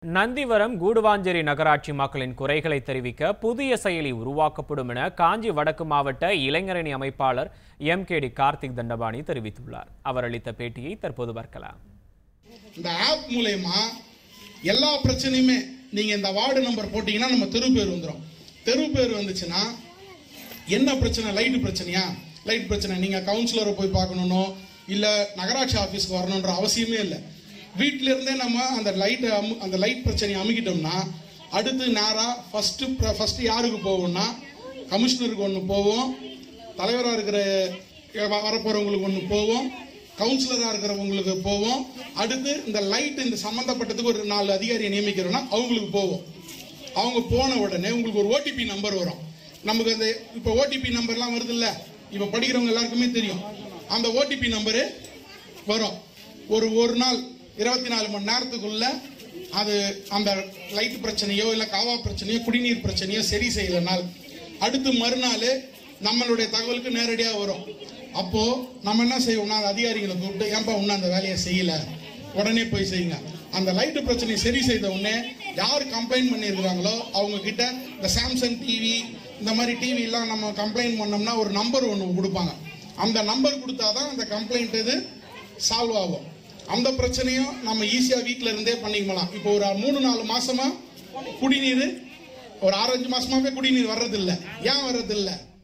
நந்திவரம் கூடுவாஞ்சேரி நகராட்சி மக்களின் குறைகளை தெரிவிக்க புதிய செயலி உருவாக்கப்படும் என காஞ்சி வடக்கு மாவட்ட இளைஞரணி அமைப்பாளர் M K T Karthik Dhandapani தெரிவித்துள்ளார் அவர் அளித்த பேட்டியை தற்போது பார்க்கலாம் இந்த ஆப் மூலயமா எல்லா பிரச்சனையுமே நீங்க இந்த வார்டு நம்பர் போட்டீங்கன்னா நம்ம தெரு பேர் வந்துடும் தெரு பேர் வந்துச்சுன்னா என்ன பிரச்சனை லைட் பிரச்சனையா லைட் பிரச்சனை நீங்க கவுன்சிலரை போய் பார்க்கணுனோ இல்ல நகராட்சி ஆபீஸ்க்கு வரணுன்ற அவசியமே இல்லை வீட்டில இருந்தே நம்ம அந்த லைட்டை அந்த லைட் பிரச்சனையை அமுக்கிட்டோம்னா அடுத்து நேரா ஃபர்ஸ்ட் ஃபர்ஸ்ட் யாருக்கு போவோம்னா கமிஷனருக்கு ஒன்று போவோம் தலைவராக இருக்கிற வ- வரப்போறவங்களுக்கு ஒன்று போவோம் கவுன்சிலராக இருக்கிறவங்களுக்கு போவோம் அடுத்து இந்த லைட் இந்த சம்மந்தப்பட்டதுக்கு ஒரு நாலு அதிகாரியை நியமிக்கிறோம்னா அவங்களுக்கு போவோம் அவங்க போன உடனே உங்களுக்கு ஒரு ஓடிபி நம்பர் வரும் நமக்கு அந்த இப்போ ஓடிபி நம்பர்லாம் வருது இல்ல இப்போ படிக்கிறவங்க எல்லாருக்குமே தெரியும் அந்த ஓடிபி நம்பரு வரும் ஒரு ஒரு நாள் இருபத்தி நாலு மணி நேரத்துக்குள்ள அது அந்த லைட் பிரச்சனையோ இல்லை காவா பிரச்சனையோ குடிநீர் பிரச்சனையோ சரி செய்யலைனால் அடுத்து மறுநாள் நம்மளுடைய தகவலுக்கு நேரடியாக வரும் அப்போ நம்ம என்ன செய்வோம்னா அந்த அதிகாரிகளை கூப்பிட்டு ஏன்பா இன்னும் அந்த வேலையை செய்யல உடனே போய் செய்யுங்க அந்த லைட்டு பிரச்சனையை சரி செய்த உடனே யார் கம்ப்ளைண்ட் பண்ணியிருக்கிறாங்களோ அவங்க கிட்ட இந்த சாம்சங் டிவி இந்த மாதிரி டிவி எல்லாம் நம்ம கம்ப்ளைண்ட் பண்ணோம்னா ஒரு நம்பர் ஒன்று கொடுப்பாங்க அந்த நம்பர் கொடுத்தாதான் அந்த கம்ப்ளைண்ட் இது சால்வ் ஆகும் அந்த பிரச்சனையும் நம்ம ஈஸியாக வீட்டில் இருந்தே பண்ணிக்கலாம் இப்போ ஒரு மூணு நாலு மாசமா குடிநீர் ஒரு ஆறஞ்சு மாசமாவே குடிநீர் வர்றதில்ல ஏன் வர்றதில்ல